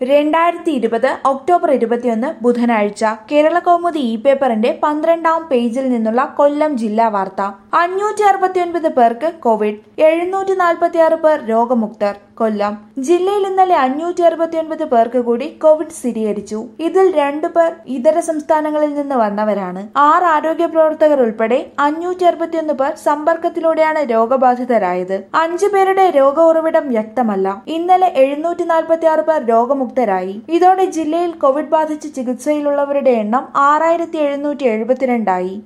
രണ്ടായിരത്തി ഇരുപത് ഒക്ടോബർ ഇരുപത്തിയൊന്ന് ബുധനാഴ്ച കേരള കൗമുദി ഇ പേപ്പറിന്റെ പന്ത്രണ്ടാം പേജിൽ നിന്നുള്ള കൊല്ലം ജില്ലാ വാർത്ത അഞ്ഞൂറ്റി അറുപത്തിയൊൻപത് പേർക്ക് കോവിഡ് എഴുന്നൂറ്റി നാൽപ്പത്തിയാറ് പേർ രോഗമുക്തർ കൊല്ലം ജില്ലയിൽ ഇന്നലെ അഞ്ഞൂറ്റി അറുപത്തിയൊൻപത് പേർക്ക് കൂടി കോവിഡ് സ്ഥിരീകരിച്ചു ഇതിൽ രണ്ടു പേർ ഇതര സംസ്ഥാനങ്ങളിൽ നിന്ന് വന്നവരാണ് ആറ് ആരോഗ്യ പ്രവർത്തകർ ഉൾപ്പെടെ അഞ്ഞൂറ്റി അറുപത്തിയൊന്ന് പേർ സമ്പർക്കത്തിലൂടെയാണ് രോഗബാധിതരായത് അഞ്ചു പേരുടെ രോഗ ഉറവിടം വ്യക്തമല്ല ഇന്നലെ എഴുന്നൂറ്റി നാൽപ്പത്തി ആറ് പേർ രോഗമുക്തരായി ഇതോടെ ജില്ലയിൽ കോവിഡ് ബാധിച്ച് ചികിത്സയിലുള്ളവരുടെ എണ്ണം ആറായിരത്തി എഴുന്നൂറ്റി എഴുപത്തിരണ്ടായി